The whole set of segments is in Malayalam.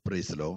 പ്രൈസലോ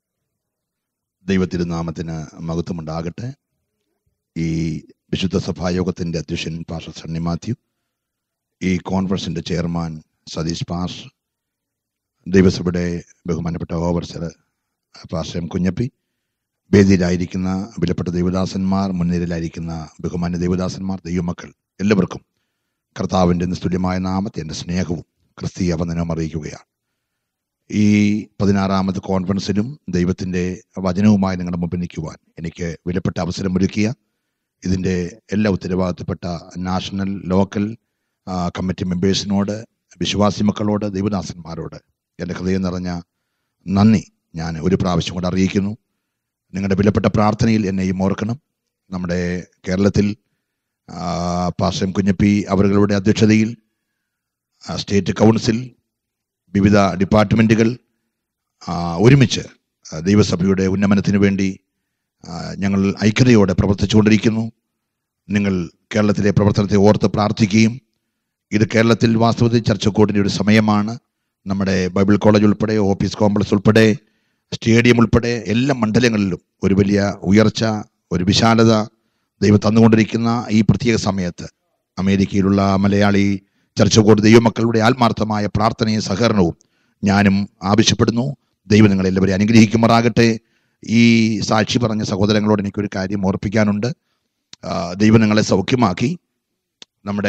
ദൈവത്തിരുനാമത്തിന് മഹത്വമുണ്ടാകട്ടെ ഈ വിശുദ്ധ സഭായോഗത്തിൻ്റെ അധ്യക്ഷൻ പാസ്റ്റർ സണ്ണി മാത്യു ഈ കോൺഫറൻസിൻ്റെ ചെയർമാൻ സതീഷ് പാസ് ദൈവസഭയുടെ ബഹുമാനപ്പെട്ട ഓവർസർ പാസ്റ്റർ എം കുഞ്ഞപ്പി വേദിയിലായിരിക്കുന്ന വിലപ്പെട്ട ദൈവദാസന്മാർ മുൻനിരയിലായിരിക്കുന്ന ബഹുമാന്യ ദൈവദാസന്മാർ ദൈവമക്കൾ എല്ലാവർക്കും കർത്താവിൻ്റെ നിസ്തുല്യമായ നാമത്തെ എൻ്റെ സ്നേഹവും ക്രിസ്തീയ വന്ദനവും അറിയിക്കുകയാണ് ഈ പതിനാറാമത് കോൺഫറൻസിലും ദൈവത്തിൻ്റെ വചനവുമായി നിങ്ങളുടെ മുമ്പിൽ നിൽക്കുവാൻ എനിക്ക് വിലപ്പെട്ട അവസരമൊരുക്കിയ ഇതിൻ്റെ എല്ലാ ഉത്തരവാദിത്തപ്പെട്ട നാഷണൽ ലോക്കൽ ആ, കമ്മിറ്റി മെമ്പേഴ്സിനോട് വിശ്വാസി മക്കളോട് ദൈവദാസന്മാരോട് എൻ്റെ ഹൃദയം നിറഞ്ഞ നന്ദി ഞാൻ ഒരു പ്രാവശ്യം കൂടെ അറിയിക്കുന്നു നിങ്ങളുടെ വിലപ്പെട്ട പ്രാർത്ഥനയിൽ എന്നെയും ഓർക്കണം നമ്മുടെ കേരളത്തിൽ ആ, പാസ്റ്റർ എം കുഞ്ഞപ്പി അവരുടെ അധ്യക്ഷതയിൽ ആ, സ്റ്റേറ്റ് കൗൺസിൽ വിവിധ ഡിപ്പാർട്ട്മെൻറ്റുകൾ ആ, ഒരുമിച്ച് ആ, ദൈവസഭയുടെ ഉന്നമനത്തിന് വേണ്ടി ആ, ഞങ്ങൾ ഐക്യതയോടെ പ്രവർത്തിച്ചുകൊണ്ടിരിക്കുന്നു നിങ്ങൾ കേരളത്തിലെ പ്രവർത്തനത്തെ ഓർത്ത് പ്രാർത്ഥിക്കുകയും ഇത് കേരളത്തിൽ വാസ്തവത്തിൽ ചർച്ചക്കോടിൻ്റെ ഒരു സമയമാണ് നമ്മുടെ ബൈബിൾ കോളേജ് ഉൾപ്പെടെ ഓഫീസ് കോംപ്ലക്സ് ഉൾപ്പെടെ സ്റ്റേഡിയം ഉൾപ്പെടെ എല്ലാ മണ്ഡലങ്ങളിലും ഒരു വലിയ ഉയർച്ച ഒരു വിശാലത ദൈവം തന്നുകൊണ്ടിരിക്കുന്ന ഈ പ്രത്യേക സമയത്ത് അമേരിക്കയിലുള്ള മലയാളി ചർച്ചകോട് ദൈവമക്കളുടെ ആത്മാർത്ഥമായ പ്രാർത്ഥനയും സഹകരണവും ഞാനും ആവശ്യപ്പെടുന്നു ദൈവം നിങ്ങളെല്ലാവരെയും അനുഗ്രഹിക്കുമാറാകട്ടെ ഈ സാക്ഷി പറഞ്ഞ സഹോദരങ്ങളോട് എനിക്കൊരു കാര്യം ഓർപ്പിക്കാനുണ്ട് ആ, ദൈവം നിങ്ങളെ സൗഖ്യമാക്കി നമ്മുടെ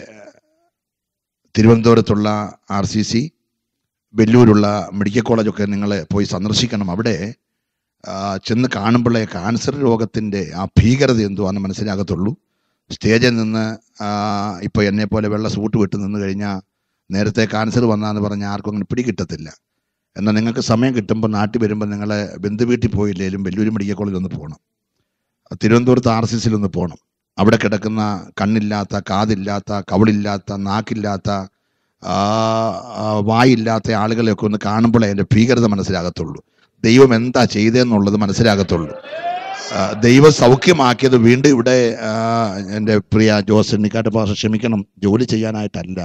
തിരുവനന്തപുരത്തുള്ള ആർ സി സി വെല്ലൂരുള്ള മെഡിക്കൽ കോളേജൊക്കെ നിങ്ങൾ പോയി സന്ദർശിക്കണം അവിടെ ആ, ചെന്ന് കാണുമ്പോഴേ ക്യാൻസർ രോഗത്തിൻ്റെ ആ ഭീകരത എന്തുവാന്ന് മനസ്സിലാകത്തുള്ളൂ സ്റ്റേജിൽ നിന്ന് ഇപ്പോൾ എന്നെ പോലെ വെള്ള സൂട്ട് വിട്ട് നിന്ന് കഴിഞ്ഞാൽ നേരത്തെ ക്യാൻസർ വന്നാന്ന് പറഞ്ഞാൽ ആർക്കും അങ്ങനെ പിടികിട്ടത്തില്ല എന്നാൽ നിങ്ങൾക്ക് സമയം കിട്ടുമ്പോൾ നാട്ടിൽ വരുമ്പോൾ നിങ്ങളെ ബന്ധു വീട്ടിൽ പോയില്ലേലും വെല്ലൂർ മെഡിക്കൽ കോളേജിൽ ഒന്ന് പോകണം തിരുവനന്തപുരത്ത് ആർ സി സിയിൽ ഒന്ന് പോകണം അവിടെ കിടക്കുന്ന കണ്ണില്ലാത്ത കാതില്ലാത്ത കവിളില്ലാത്ത നാക്കില്ലാത്ത ആ, ആ, വായില്ലാത്ത ആളുകളെയൊക്കെ ഒന്ന് കാണുമ്പോഴേ അതിൻ്റെ ഭീകരത മനസ്സിലാകത്തുള്ളൂ ദൈവം എന്താ ചെയ്തതെന്നുള്ളത് മനസ്സിലാകത്തുള്ളൂ ആ, ദൈവം സൗഖ്യമാക്കിയത് വീണ്ടും ഇവിടെ ആ, എൻ്റെ പ്രിയ ജോസ് എണ്ണിക്കാട്ട് ഭാഷ ക്ഷമിക്കണം ജോലി ചെയ്യാനായിട്ടല്ല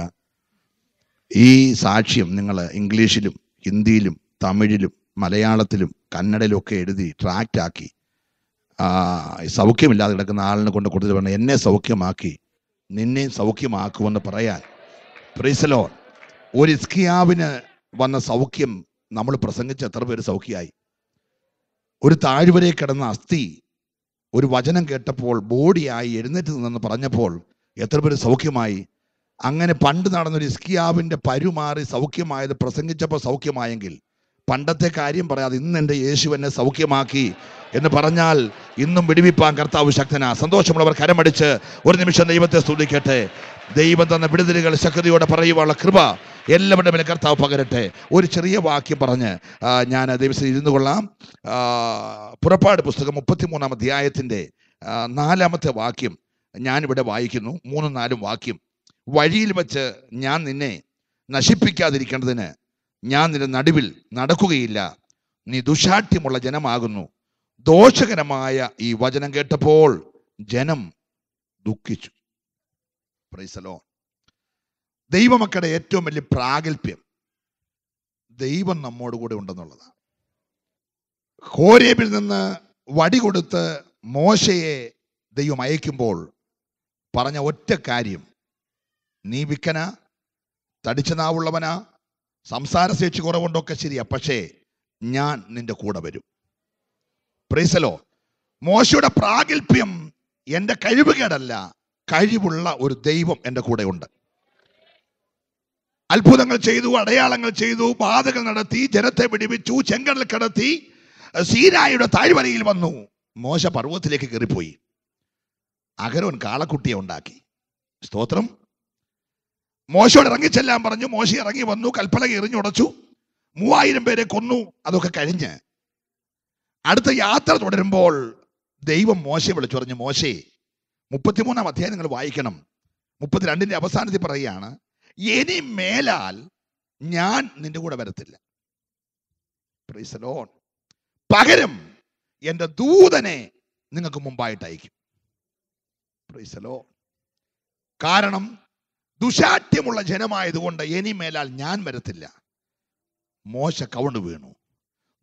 ഈ സാക്ഷ്യം നിങ്ങൾ ഇംഗ്ലീഷിലും ഹിന്ദിയിലും തമിഴിലും മലയാളത്തിലും കന്നഡയിലും ഒക്കെ എഴുതി ട്രാക്റ്റ് ആക്കി ആ, സൗഖ്യമില്ലാതെ കിടക്കുന്ന ആളിനെ കൊണ്ട് കൊടുത്തിട്ട് പറഞ്ഞു എന്നെ സൗഖ്യമാക്കി നിന്നെ സൗഖ്യമാക്കുമെന്ന് പറയാൻ പ്രീസലോ ഒരു ഇസ്കിയാവിന് വന്ന സൗഖ്യം നമ്മൾ പ്രസംഗിച്ച എത്ര പേര് സൗഖ്യമായി ഒരു താഴ്വരയിൽ കിടന്ന അസ്ഥി ഒരു വചനം കേട്ടപ്പോൾ ബോഡിയായി എഴുന്നേറ്റ് നിന്നെന്ന് പറഞ്ഞപ്പോൾ എത്ര പേര് സൗഖ്യമായി അങ്ങനെ പണ്ട് നടന്നൊരു ഇസ്കിയാവിൻ്റെ പരുമാറി സൗഖ്യമായത് പ്രസംഗിച്ചപ്പോൾ സൗഖ്യമായെങ്കിൽ പണ്ടത്തെ കാര്യം പറയാതെ ഇന്ന് എൻ്റെ യേശു എന്നെ സൗഖ്യമാക്കി എന്ന് പറഞ്ഞാൽ ഇന്നും വിടുവിപ്പാൻ കർത്താവ് ശക്തനാ സന്തോഷമുള്ളവർ കരമടിച്ച് ഒരു നിമിഷം ദൈവത്തെ സ്തുതിക്കട്ടെ ദൈവം തന്ന വിടുതലുകൾ ശക്തിയോടെ പറയുവാനുള്ള കൃപ എല്ലാവരുടെ മേലെ കർത്താവ് പകരട്ടെ ഒരു ചെറിയ വാക്യം പറഞ്ഞ് ആ, ഞാൻ ദൈവത്തിൽ ഇരുന്നു കൊള്ളാം ആ, പുറപ്പാട് പുസ്തകം മുപ്പത്തിമൂന്നാം അധ്യായത്തിൻ്റെ ആ, നാലാമത്തെ വാക്യം ഞാനിവിടെ വായിക്കുന്നു മൂന്നും നാലും വാക്യം വഴിയിൽ വച്ച് ഞാൻ നിന്നെ നശിപ്പിക്കാതിരിക്കേണ്ടതിന് ഞാൻ നിന്റെ നടുവിൽ നടക്കുകയില്ല നീ ദുശാഠ്യമുള്ള ജനമാകുന്നു ദോഷകരമായ ഈ വചനം കേട്ടപ്പോൾ ജനം ദുഃഖിച്ചു പ്രൈസലോ ദൈവമക്കളുടെ ഏറ്റവും വലിയ പ്രാഗൽഭ്യം ദൈവം നമ്മോട് കൂടെ ഉണ്ടെന്നുള്ളതാണ് ഹോരേബിൽ നിന്ന് വടി കൊടുത്ത് മോശയെ ദൈവം അയക്കുമ്പോൾ പറഞ്ഞ ഒറ്റ കാര്യം നീ വിക്കന തടിച്ച നാവുള്ളവനാ സംസാരശേഷി കുറവുണ്ടൊക്കെ ശരിയാ പക്ഷേ ഞാൻ നിന്റെ കൂടെ വരും പ്രൈസലോ മോശയുടെ പ്രാഗൽഭ്യം എൻ്റെ കഴിവുകേടല്ല കഴിവുള്ള ഒരു ദൈവം എൻ്റെ കൂടെ ഉണ്ട് അത്ഭുതങ്ങൾ ചെയ്തു അടയാളങ്ങൾ ചെയ്തു ബാധകൾ നടത്തി ജനത്തെ പിടിപ്പിച്ചു ചെങ്കടൽ കടത്തി സീനായുടെ താഴ്വരയിൽ വന്നു മോശ പർവ്വതത്തിലേക്ക് കയറിപ്പോയി അഗരോൻ കാളക്കുട്ടിയെ ഉണ്ടാക്കി സ്തോത്രം മോശയോട് ഇറങ്ങിച്ചെല്ലാൻ പറഞ്ഞു മോശ ഇറങ്ങി വന്നു കൽപ്പലക എറിഞ്ഞുടച്ചു മൂവായിരം പേരെ കൊന്നു അതൊക്കെ കഴിഞ്ഞ് അടുത്ത യാത്ര തുടരുമ്പോൾ ദൈവം മോശയെ വിളിച്ചു പറഞ്ഞു മോശേ മുപ്പത്തിമൂന്നാം അധ്യായം നിങ്ങൾ വായിക്കണം മുപ്പത്തിരണ്ടിന്റെ അവസാനത്തിൽ പറയുകയാണ് ഇനി മേലാൽ ഞാൻ നിന്റെ കൂടെ വരത്തില്ല Praise the Lord. പകരം എൻ്റെ ദൂതനെ നിങ്ങൾക്ക് മുമ്പായിട്ട് അയക്കും Praise the Lord. കാരണം ദുശാഠ്യമുള്ള ജനമായതുകൊണ്ട് ഇനി മേലാൽ ഞാൻ വരത്തില്ല മോശ കവണ്ടു വീണു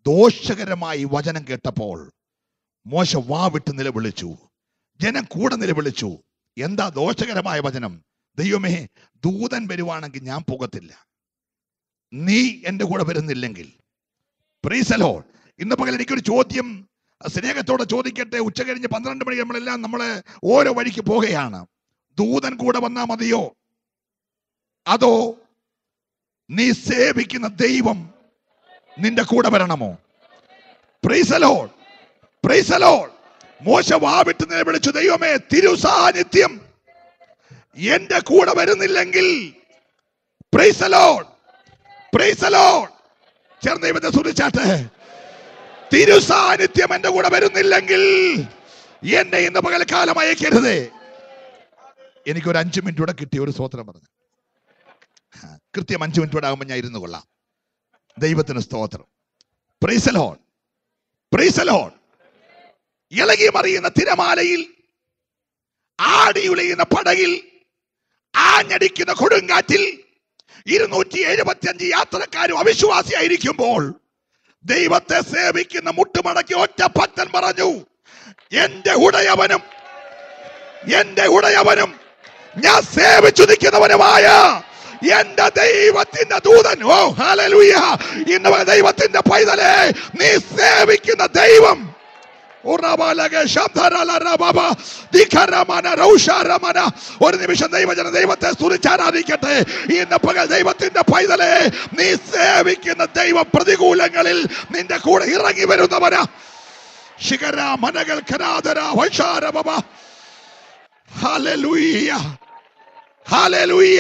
ദോഷകരമായി വചനം കേട്ടപ്പോൾ മോശ വാ വിട്ട് നിലവിളിച്ചു ജനം കൂടെ നിലവിളിച്ചു എന്താ ദോഷകരമായ വചനം ദൈവമേ ദൂതൻ വരുവാണെങ്കിൽ ഞാൻ പോകത്തില്ല നീ എൻ്റെ കൂടെ വരുന്നില്ലെങ്കിൽ പ്രീസലോ ഇന്ന് പകൽ എനിക്കൊരു ചോദ്യം സ്നേഹത്തോടെ ചോദിക്കട്ടെ ഉച്ച കഴിഞ്ഞ് പന്ത്രണ്ട് മണി നമ്മളെല്ലാം നമ്മള് ഓരോ വഴിക്ക് പോകുകയാണ് ദൂതൻ കൂടെ വന്നാ മതിയോ അതോ നീ സേവിക്കുന്ന ദൈവം നിന്റെ കൂടെ വരണമോ പ്രൈസലോ പ്രൈസലോ മോശ വാവിട്ട് നിലവിളിച്ചു ദൈവമേ തിരുസാന്നിധ്യം എന്റെ കൂടെ വരുന്നില്ലെങ്കിൽ പ്രൈസലോ പ്രൈസലോ ചേർന്ന് ദൈവത്തെ സുരിച്ചാട്ടെ തിരുസാന്നിധ്യം എന്റെ കൂടെ വരുന്നില്ലെങ്കിൽ എന്നെ ഇന്ന് പകൽക്കാലം അയക്കരുത് എനിക്കൊരു അഞ്ചു മിനിറ്റ് കൂടെ കിട്ടിയ ഒരു സ്വോത്രം പറഞ്ഞു ആ, കൃത്യം അഞ്ചു മിനിറ്റ് കൂടെ ആകുമ്പോൾ ഞാൻ ഇരുന്ന് കൊള്ളാം ദൈവത്തിന് സ്തോത്രം പ്രൈസലോൺ പ്രൈസലോൺ ഇളകി മറിയുന്ന തിരമാലയിൽ ആടിയുലയുന്ന പടകിൽ ആഞ്ഞടിക്കുന്ന കൊടുങ്കാറ്റിൽ ഇരുന്നൂറ്റി എഴുപത്തി അഞ്ച് യാത്രക്കാരും അവിശ്വാസിയായിരിക്കുമ്പോൾ ദൈവത്തെ സേവിക്കുന്ന മുട്ടുമടക്കി ഒറ്റ ഭക്തൻ പറഞ്ഞു എന്റെ ഉടയവനും എന്റെ ഉടയവനും ഞാൻ സേവിച്ചു നിൽക്കുന്നവനുമായ എന്റെ ദൈവത്തിന്റെ ദൂതൻ ഓ ഹല്ലേലൂയ ഇന്ന് ദൈവത്തിന്റെ പൈതലേ നീ സേവിക്കുന്ന ദൈവം ഉറവലക ശബ്ദരലരബബ ദിഖരമന റൗഷാരമന. ഒരു നിമിഷം ദൈവജന ദൈവത്തെ സ്തുതിച്ചാരാധിക്കട്ടെ ഇന്ന് പകൽ ദൈവത്തിന്റെ പൈതലേ നീ സേവിക്കുന്ന ദൈവ പ്രതികൂലങ്ങളിൽ നിന്റെ കൂടെ ഇറങ്ങി വരുന്നവനാ ശിഖര മനകൾ ഖനാദര വൈഷാരബബ ഹല്ലേലൂയ ഹല്ലേലൂയ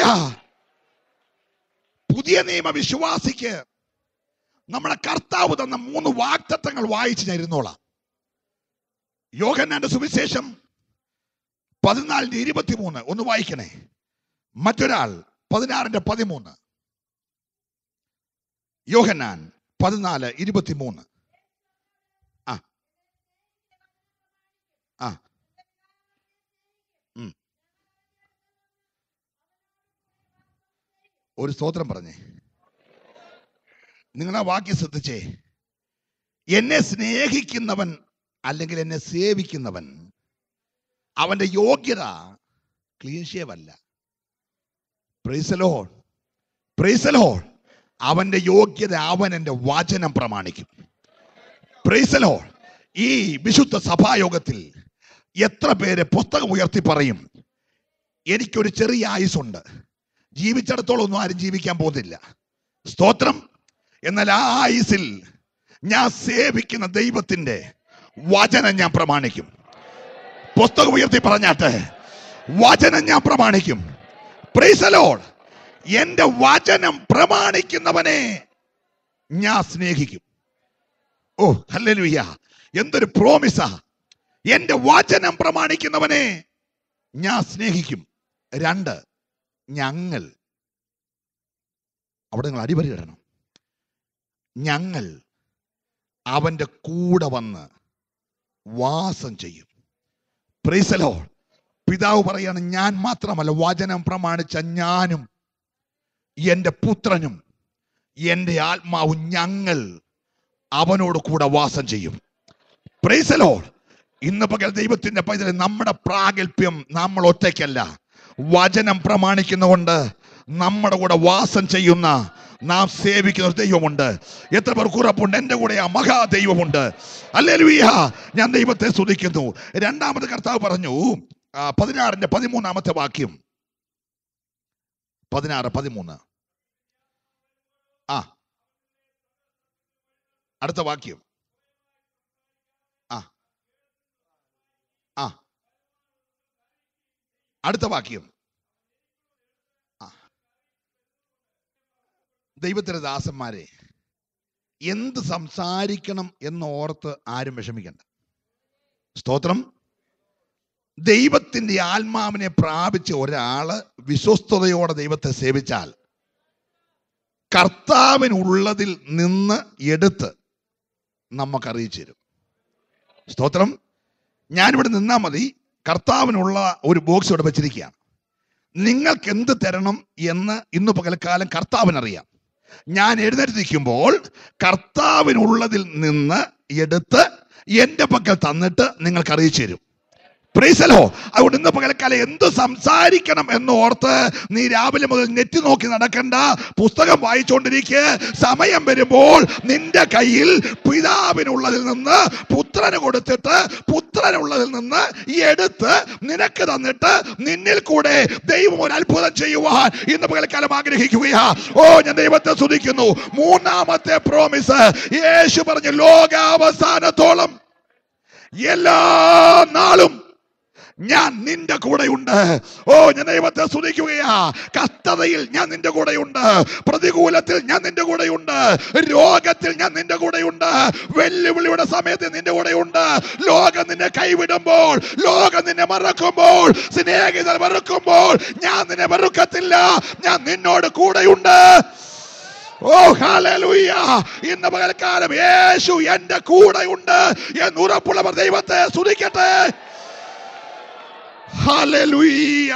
പുതിയ നിയമ വിശ്വാസിക്ക് നമ്മുടെ കർത്താവ് തന്ന മൂന്ന് വാക്തത്വങ്ങൾ വായിച്ച് ഞാൻ ഇരുന്നോളാം യോഹന്നാന്റെ സുവിശേഷം പതിനാലിന്റെ ഇരുപത്തിമൂന്ന് ഒന്ന് വായിക്കണേ മറ്റൊരാൾ പതിനാറിന്റെ പതിമൂന്ന് യോഹന്നാൻ പതിനാല് ഇരുപത്തിമൂന്ന് ആ ആ ഉം. ഒരു സ്തോത്രം പറഞ്ഞേ നിങ്ങൾ ആ വാക്യം ശ്രദ്ധിച്ചേ എന്നെ സ്നേഹിക്കുന്നവൻ അല്ലെങ്കിൽ എന്നെ സേവിക്കുന്നവൻ അവന്റെ യോഗ്യത ക്ലീൻ ഷേവ് അല്ല പ്രൈസലോൺ പ്രൈസലോൺ അവന്റെ യോഗ്യത അവൻ എൻ്റെ വചനം പ്രമാണിക്കും പ്രൈസലോൺ ഈ വിശുദ്ധ സഭായോഗത്തിൽ എത്ര പേര് പുസ്തകം ഉയർത്തി പറയും എനിക്കൊരു ചെറിയ ആയുസുണ്ട് ജീവിച്ചിടത്തോളം ഒന്നും ആരും ജീവിക്കാൻ പോകുന്നില്ല സ്തോത്രം എന്നാൽ ആ ആയുസിൽ ഞാൻ സേവിക്കുന്ന ദൈവത്തിന്റെ വചനം ഞാൻ പ്രമാണിക്കും പുസ്തകം ഉയർത്തി പറഞ്ഞാട്ടെ വചനം ഞാൻ പ്രമാണിക്കും പ്രൈസലോഡ് എന്റെ വചനം പ്രമാണിക്കുന്നവനെ ഞാൻ സ്നേഹിക്കും ഓ ഹല്ലേലൂയ എന്തൊരു പ്രോമിസാ എന്റെ വചനം പ്രമാണിക്കുന്നവനെ ഞാൻ സ്നേഹിക്കും രണ്ട് ഞങ്ങൾ അവിടെ നിങ്ങൾ അടിപൊളി ഇടണം ഞങ്ങൾ അവന്റെ കൂടെ വന്ന് വാസം ചെയ്യും പ്രീസലോ പിതാവ് പറയാണ് ഞാൻ മാത്രമല്ല വചനം പ്രമാണിച്ച ഞാനും എൻ്റെ പുത്രനും എൻ്റെ ആത്മാവും ഞങ്ങൾ അവനോട് കൂടെ വാസം ചെയ്യും പ്രൈസലോ ഇന്ന് പകൽ ദൈവത്തിന്റെ പൈതൽ നമ്മുടെ പ്രാഗൽഭ്യം നമ്മൾ ഒറ്റയ്ക്കല്ല വചനം പ്രമാണിക്കുന്നതുകൊണ്ട് നമ്മുടെ കൂടെ വാസം ചെയ്യുന്ന നാം സേവിക്കുന്ന ഒരു ദൈവമുണ്ട് എത്ര പേർ ഉറപ്പുണ്ട് എൻ്റെ കൂടെ ആ മഹാദൈവമുണ്ട് അല്ലേലുയ്യ ഞാൻ ദൈവത്തെ സ്തുതിക്കുന്നു രണ്ടാമത് കർത്താവ് പറഞ്ഞു ആ, പതിനാറിന്റെ പതിമൂന്നാമത്തെ വാക്യം പതിനാറ് പതിമൂന്ന് ആ അടുത്ത വാക്യം ആ ആ അടുത്ത വാക്യം ആ ദൈവത്തിന്റെ ദാസന്മാരെ എന്ത് സംസാരിക്കണം എന്നോർത്ത് ആരും വിഷമിക്കണ്ട സ്തോത്രം ദൈവത്തിന്റെ ആത്മാവിനെ പ്രാപിച്ച ഒരാള് വിശ്വസ്തയോടെ ദൈവത്തെ സേവിച്ചാൽ കർത്താവിനുള്ളതിൽ നിന്ന് എടുത്ത് നമുക്ക് അറിയിച്ചു തരും സ്തോത്രം ഞാനിവിടെ നിന്നാൽ മതി കർത്താവിനുള്ള ഒരു ബോക്സ് ഇവിടെ വെച്ചിരിക്കുകയാണ് നിങ്ങൾക്ക് എന്ത് തരണം എന്ന് ഇന്ന് പകൽക്കാലം കർത്താവിനറിയാം ഞാൻ എഴുന്നേറ്റിരിക്കുമ്പോൾ കർത്താവിനുള്ളതിൽ നിന്ന് എടുത്ത് എൻ്റെ പക്കൽ തന്നിട്ട് നിങ്ങൾക്ക് അറിയിച്ചു തരും പ്രൈസലോ അതുകൊണ്ട് ഇന്ന് പകലക്കാലം എന്ത് സംസാരിക്കണം എന്ന് ഓർത്ത് നീ രാവിലെ മുതൽ നെറ്റ് നോക്കി നടക്കണ്ട പുസ്തകം വായിച്ചുകൊണ്ടിരിക്കുക സമയം വരുമ്പോൾ നിന്റെ കയ്യിൽ പിതാവിനുള്ളതിൽ നിന്ന് പുത്രന് കൊടുത്തിട്ട് പുത്രനുള്ളതിൽ നിന്ന് എടുത്ത് നിനക്ക് തന്നിട്ട് നിന്നിൽ കൂടെ ദൈവം ഒരു അത്ഭുതം ചെയ്യുവാൻ ഇന്ന് പകൽക്കാലം ആഗ്രഹിക്കുകയാ ഓ ഞാൻ ദൈവത്തെ സ്തുതിക്കുന്നു മൂന്നാമത്തെ പ്രോമിസ് യേശു പറഞ്ഞു ലോകാവസാനത്തോളം എല്ലാ നാളും ഞാൻ നിന്റെ കൂടെയുണ്ട് ഓ ഞാൻ ദൈവത്തെ സ്തുതിക്കുകയാ കഷ്ടതയിൽ ഞാൻ നിന്റെ കൂടെയുണ്ട് പ്രതികൂലത്തിൽ ഞാൻ നിന്റെ കൂടെയുണ്ട് രോഗത്തിൽ ഞാൻ നിന്റെ കൂടെയുണ്ട് വെല്ലുവിളിയുടെ സമയത്ത് നിന്റെ കൂടെയുണ്ട് ലോകം നിന്നെ കൈവിടുമ്പോൾ ലോകം നിന്നെ മറക്കുമ്പോൾ സ്നേഹിതർ മറക്കുമ്പോൾ ഞാൻ നിന്നെ മറക്കത്തില്ല ഞാൻ നിന്നോട് കൂടെയുണ്ട് ഓ ഹാലലൂയ ഇന്ന് പകൽക്കാലം യേശു എന്റെ കൂടെയുണ്ട് എന്ന് ഉറപ്പുള്ളവർ ദൈവത്തെ സ്തുതിക്കട്ടെ ഹാലലൂയ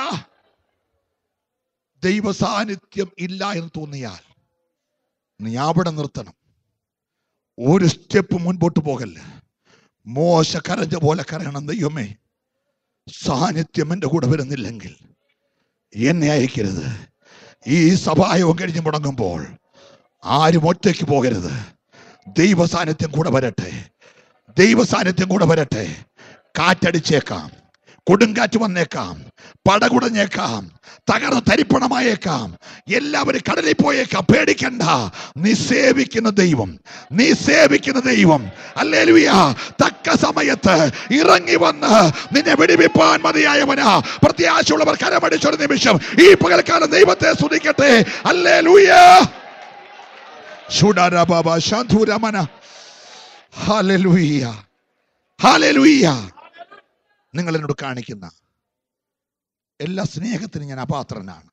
ദൈവ സാന്നിധ്യം ഇല്ല എന്ന് തോന്നിയാൽ നീ അവിടെ നിർത്തണം ഒരു സ്റ്റെപ്പ് മുൻപോട്ട് പോകല്ല മോശ കരഞ്ഞ പോലെ കരയണം ദൈവമേ സാന്നിധ്യം എൻ്റെ കൂടെ വരുന്നില്ലെങ്കിൽ എന്നെ അയക്കരുത് ഈ സഭായവും കഴിഞ്ഞ് മുടങ്ങുമ്പോൾ ആരും ഒറ്റയ്ക്ക് പോകരുത് ദൈവ സാന്നിധ്യം കൂടെ വരട്ടെ ദൈവ സാന്നിധ്യം കൂടെ വരട്ടെ കാറ്റടിച്ചേക്കാം കൊടുങ്കാറ്റ് വന്നേക്കാം പടകുടഞ്ഞേക്കാം തകർന്ന് തരിപ്പണമായേക്കാം എല്ലാവരും കടലിൽ പോയേക്കാം പേടിക്കണ്ട നീ സേവിക്കുന്ന ദൈവം നീ സേവിക്കുന്ന ദൈവം അല്ലേലുയ തക്ക സമയത്ത് ഇറങ്ങി വന്ന് നിന്നെ വെടിവെപ്പാൻ മതിയായവനാ പ്രത്യാശയുള്ളവർ കരമടിച്ചൊരു നിമിഷം ഈ പകൽക്കാലം ദൈവത്തെ സ്തുതിക്കട്ടെ അല്ലേലുയ ശുഡരബാബ ശാന്തുരമന ഹാലലുയ്യ ഹാലലുയ്യ നിങ്ങൾ എന്നോട് കാണിക്കുന്ന എല്ലാ സ്നേഹത്തിനും ഞാൻ അപാത്രനാണ്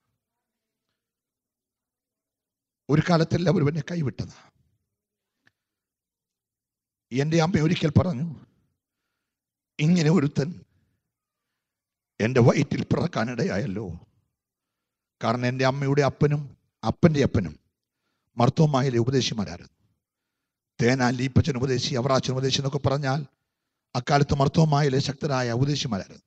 ഒരു കാലത്ത് എല്ലാവരും എന്നെ കൈവിട്ടത് എൻ്റെ അമ്മ ഒരിക്കൽ പറഞ്ഞു ഇങ്ങനെ ഒരുത്തൻ എൻ്റെ വയറ്റിൽ പിറക്കാനിടയായല്ലോ കാരണം എൻ്റെ അമ്മയുടെ അപ്പനും അപ്പൻ്റെ അപ്പനും മർത്തോമായിലെ ഉപദേശിമാരായിരുന്നു തേനാൻ ലീപ്പച്ചൻ ഉപദേശി അവറാച്ചൻ ഉപദേശി എന്നൊക്കെ പറഞ്ഞാൽ അക്കാലത്ത് മർത്തോമായിലെ ശക്തരായ ഉപദേശിമാരായിരുന്നു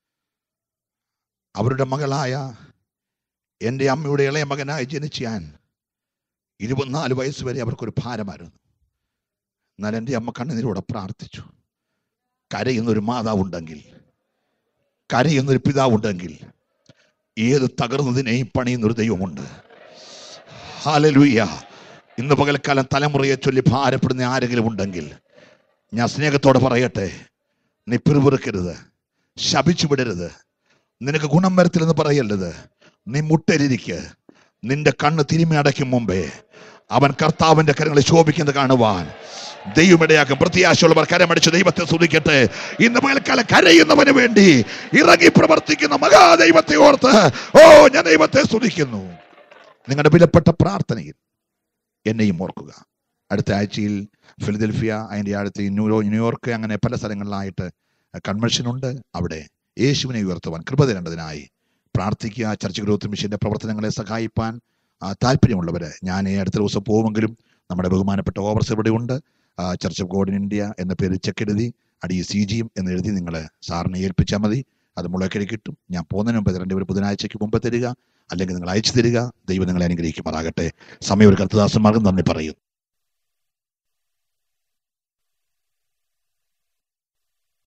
അവരുടെ മകളായ എൻ്റെ അമ്മയുടെ ഇളയ മകനായി ജനിച്ച ഞാൻ ഇരുപത്തിനാല് വയസ്സ് വരെ അവർക്കൊരു ഭാരമായിരുന്നു എന്നാൽ എൻ്റെ അമ്മ കണ്ണുനീരോടെ പ്രാർത്ഥിച്ചു കരയുന്നൊരു മാതാവുണ്ടെങ്കിൽ കരയുന്നൊരു പിതാവുണ്ടെങ്കിൽ ഏത് തകർന്നതിനെയും പണിയുന്നൊരു ദൈവമുണ്ട് ഹാലലുയ്യ ഇന്ന് പകൽക്കാലം തലമുറയെ ചൊല്ലി ഭാരപ്പെടുന്ന ആരെങ്കിലും ഉണ്ടെങ്കിൽ ഞാൻ സ്നേഹത്തോടെ പറയട്ടെ നീ പിറുപിറുക്കരുത് ശപിച്ചു വിടരുത് നിനക്ക് ഗുണം വരത്തില്ലെന്ന് പറയല്ലത് നീ മുട്ടരിക്ക് നിന്റെ കണ്ണ് തിരുമി അടയ്ക്കും മുമ്പേ അവൻ കർത്താവിന്റെ കരങ്ങളിൽ ശോഭിക്കുന്നത് കാണുവാൻ ദൈവമിടയാക്കും പ്രത്യാശയുള്ളവർ കരമടിച്ച് ദൈവത്തെ സ്തുതിക്കട്ടെ ഇന്ന് പകൽക്കാലം കരയുന്നവന് വേണ്ടി ഇറങ്ങി പ്രവർത്തിക്കുന്ന മഹാദൈവത്തെ ഓർത്ത് ഓ ഞാൻ ദൈവത്തെ സ്തുതിക്കുന്നു നിങ്ങളുടെ വിലപ്പെട്ട പ്രാർത്ഥനയിൽ എന്നെയും ഓർക്കുക അടുത്ത ആഴ്ചയിൽ ഫിലദൽഫിയ അതിൻ്റെ അടുത്ത് ന്യൂയോ ന്യൂയോർക്ക് അങ്ങനെ പല സ്ഥലങ്ങളിലായിട്ട് കൺവെൻഷൻ ഉണ്ട് അവിടെ യേശുവിനെ ഉയർത്തുവാൻ കൃപ തരേണ്ടതിനായി പ്രാർത്ഥിക്കുക ചർച്ച് ഗ്രോത്ത് മിഷന്റെ പ്രവർത്തനങ്ങളെ സഹായിപ്പാൻ ആ, താല്പര്യമുള്ളവർ ഞാൻ ഈ അടുത്ത ദിവസം പോകുമെങ്കിലും നമ്മുടെ ബഹുമാനപ്പെട്ട ഓവർസ് ഇവിടെ ഉണ്ട് church of God in India എന്ന പേര് ചെക്ക് എഴുതി അടി സി ജിയും എന്ന് എഴുതി നിങ്ങൾ സാറിനെ ഏൽപ്പിച്ചാൽ മതി അത് മുളക്കരി കിട്ടും ഞാൻ പോകുന്നതിന് മുമ്പ് രണ്ട് ഒരു ബുധനാഴ്ചയ്ക്ക് മുമ്പ് തരിക അല്ലെങ്കിൽ നിങ്ങൾ അയച്ചു തരിക ദൈവം നിങ്ങളെ അനുഗ്രഹിക്കുമാറാകട്ടെ സമയം ഒരു കർത്തദാസന്മാർക്കും നന്ദി പറയും